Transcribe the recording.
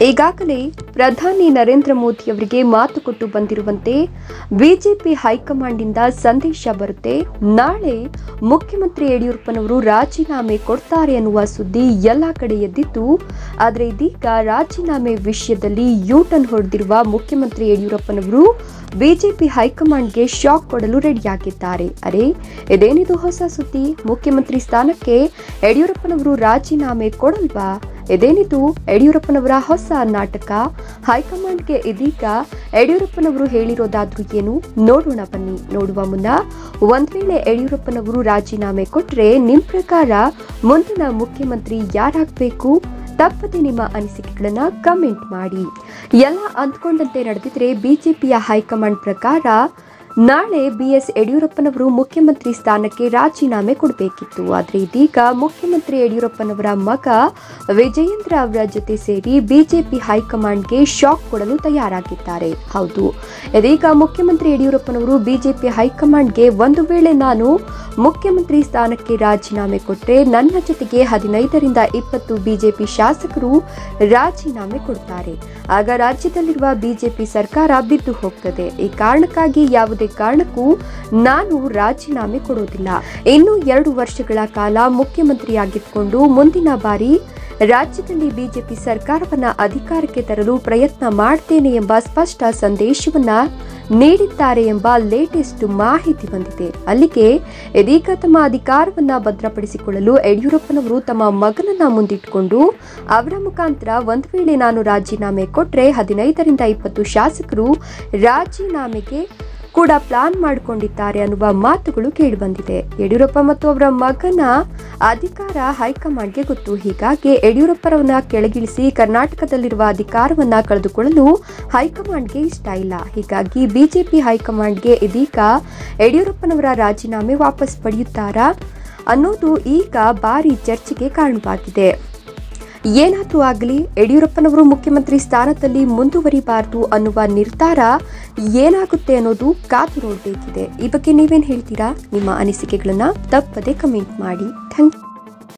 ಈಗಾಗಲೇ ಪ್ರಧಾನಿ ನರೇಂದ್ರ ಮೋದಿ ಅವರಿಗೆ ಮಾತು ಕೊಟ್ಟು ಬಂದಿರುವಂತೆ ಬಿಜೆಪಿ ಹೈಕಮಾಂಡ್ನಿಂದ ಸಂದೇಶ ಬರುತ್ತೆ ನಾಳೆ ಮುಖ್ಯಮಂತ್ರಿ ಯಡಿಯೂರಪ್ಪನವರು ರಾಜೀನಾಮೆ ಕೊಡ್ತಾರೆ ಅನ್ನುವ ಸುದ್ದಿ ಎಲ್ಲ ಕಡೆ ಎದ್ದಿತ್ತು ಆದರೆ ಇದೀಗ ರಾಜೀನಾಮೆ ವಿಷಯದಲ್ಲಿ ಯೂ ಟರ್ನ್ ಹೊಡೆದಿರುವ ಮುಖ್ಯಮಂತ್ರಿ ಯಡಿಯೂರಪ್ಪನವರು ಬಿಜೆಪಿ ಹೈಕಮಾಂಡ್ಗೆ ಶಾಕ್ ಕೊಡಲು ರೆಡಿಯಾಗಿದ್ದಾರೆ ಅರೆ ಇದೇನಿದು ಹೊಸ ಸುದ್ದಿ ಮುಖ್ಯಮಂತ್ರಿ ಸ್ಥಾನಕ್ಕೆ ಯಡಿಯೂರಪ್ಪನವರು ರಾಜೀನಾಮೆ ಕೊಡಲ್ವಾ ಇದೇನಿದು ಯಡಿಯೂರಪ್ಪನವರ ಹೊಸ ನಾಟಕ ಹೈಕಮಾಂಡ್ಗೆ ಇದೀಗ ಯಡಿಯೂರಪ್ಪನವರು ಹೇಳಿರೋದಾದ್ರೂ ಏನು ನೋಡೋಣ ಬನ್ನಿ ನೋಡುವ ಮುನ್ನ ಒಂದ್ ವೇಳೆ ಯಡಿಯೂರಪ್ಪನವರು ರಾಜೀನಾಮೆ ಕೊಟ್ರೆ ನಿಮ್ ಪ್ರಕಾರ ಮುಂದಿನ ಮುಖ್ಯಮಂತ್ರಿ ಯಾರಾಗಬೇಕು ತಪ್ಪದೆ ನಿಮ್ಮ ಅನಿಸಿಕೆಗಳನ್ನ ಕಮೆಂಟ್ ಮಾಡಿ ಎಲ್ಲ ಅಂದ್ಕೊಂಡಂತೆ ನಡೆದಿದ್ರೆ ಬಿಜೆಪಿಯ ಹೈಕಮಾಂಡ್ ಪ್ರಕಾರ ನಾಳೆ ಬಿ ಎಸ್ ಯಡಿಯೂರಪ್ಪನವರು ಮುಖ್ಯಮಂತ್ರಿ ಸ್ಥಾನಕ್ಕೆ ರಾಜೀನಾಮೆ ಕೊಡಬೇಕಿತ್ತು ಆದರೆ ಇದೀಗ ಮುಖ್ಯಮಂತ್ರಿ ಯಡಿಯೂರಪ್ಪನವರ ಮಗ ವಿಜಯೇಂದ್ರ ಅವರ ಜೊತೆ ಸೇರಿ ಬಿಜೆಪಿ ಹೈಕಮಾಂಡ್ಗೆ ಶಾಕ್ ಕೊಡಲು ತಯಾರಾಗಿದ್ದಾರೆ ಹೌದು ಇದೀಗ ಮುಖ್ಯಮಂತ್ರಿ ಯಡಿಯೂರಪ್ಪನವರು ಬಿಜೆಪಿ ಹೈಕಮಾಂಡ್ಗೆ ಒಂದು ವೇಳೆ ನಾನು ಮುಖ್ಯಮಂತ್ರಿ ಸ್ಥಾನಕ್ಕೆ ರಾಜೀನಾಮೆ ಕೊಟ್ಟರೆ ನನ್ನ ಜೊತೆಗೆ ಹದಿನೈದರಿಂದ ಇಪ್ಪತ್ತು ಬಿಜೆಪಿ ಶಾಸಕರು ರಾಜೀನಾಮೆ ಕೊಡ್ತಾರೆ ಆಗ ರಾಜ್ಯದಲ್ಲಿರುವ ಬಿಜೆಪಿ ಸರ್ಕಾರ ಬಿದ್ದು ಹೋಗ್ತದೆ ಈ ಕಾರಣಕ್ಕಾಗಿ ಯಾವುದೇ ಕಾರಣಕ್ಕೂ ನಾನು ರಾಜೀನಾಮೆ ಕೊಡೋದಿಲ್ಲ ಇನ್ನು ಎರಡು ವರ್ಷಗಳ ಕಾಲ ಮುಖ್ಯಮಂತ್ರಿಯಾಗಿದ್ದುಕೊಂಡು ಮುಂದಿನ ಬಾರಿ ರಾಜ್ಯದಲ್ಲಿ ಬಿಜೆಪಿ ಸರ್ಕಾರವನ್ನ ಅಧಿಕಾರಕ್ಕೆ ತರಲು ಪ್ರಯತ್ನ ಮಾಡ್ತೇನೆ ಎಂಬ ಸ್ಪಷ್ಟ ಸಂದೇಶವನ್ನ ನೀಡಿದ್ದಾರೆ ಎಂಬ ಲೇಟೆಸ್ಟ್ ಮಾಹಿತಿ ಬಂದಿದೆ ಅಲ್ಲಿಗೆ ಇದೀಗ ತಮ್ಮ ಅಧಿಕಾರವನ್ನ ಭದ್ರಪಡಿಸಿಕೊಳ್ಳಲು ಯಡಿಯೂರಪ್ಪನವರು ತಮ್ಮ ಮಗನನ್ನ ಮುಂದಿಟ್ಟುಕೊಂಡು ಅವರ ಮುಖಾಂತರ ಒಂದು ವೇಳೆ ನಾನು ರಾಜೀನಾಮೆ ಕೊಟ್ರೆ ಹದಿನೈದರಿಂದ ಇಪ್ಪತ್ತು ಶಾಸಕರು ರಾಜೀನಾಮೆಗೆ ಕೂಡ ಪ್ಲಾನ್ ಮಾಡಿಕೊಂಡಿದ್ದಾರೆ ಅನ್ನುವ ಮಾತುಗಳು ಕೇಳಿಬಂದಿದೆ ಯಡಿಯೂರಪ್ಪ ಮತ್ತು ಅವರ ಮಗನ ಅಧಿಕಾರ ಹೈಕಮಾಂಡ್ಗೆ ಗೊತ್ತು ಹೀಗಾಗಿ ಯಡಿಯೂರಪ್ಪರವನ್ನ ಕೆಳಗಿಳಿಸಿ ಕರ್ನಾಟಕದಲ್ಲಿರುವ ಅಧಿಕಾರವನ್ನ ಕಳೆದುಕೊಳ್ಳಲು ಹೈಕಮಾಂಡ್ಗೆ ಇಷ್ಟ ಇಲ್ಲ ಹೀಗಾಗಿ ಬಿಜೆಪಿ ಹೈಕಮಾಂಡ್ಗೆ ಇದೀಗ ಯಡಿಯೂರಪ್ಪನವರ ರಾಜೀನಾಮೆ ವಾಪಸ್ ಪಡೆಯುತ್ತಾರಾ ಅನ್ನೋದು ಈಗ ಭಾರಿ ಚರ್ಚೆಗೆ ಕಾರಣವಾಗಿದೆ ಏನಾದರೂ ಆಗಲಿ ಯಡಿಯೂರಪ್ಪನವರು ಮುಖ್ಯಮಂತ್ರಿ ಸ್ಥಾನದಲ್ಲಿ ಮುಂದುವರಿಬಾರದು ಅನ್ನುವ ನಿರ್ಧಾರ ಏನಾಗುತ್ತೆ ಅನ್ನೋದು ಕಾದು ನೋಡಬೇಕಿದೆ ಈ ಬಗ್ಗೆ ನೀವೇನು ಹೇಳ್ತೀರಾ ನಿಮ್ಮ ಅನಿಸಿಕೆಗಳನ್ನ ತಪ್ಪದೆ ಕಮೆಂಟ್ ಮಾಡಿ ಥ್ಯಾಂಕ್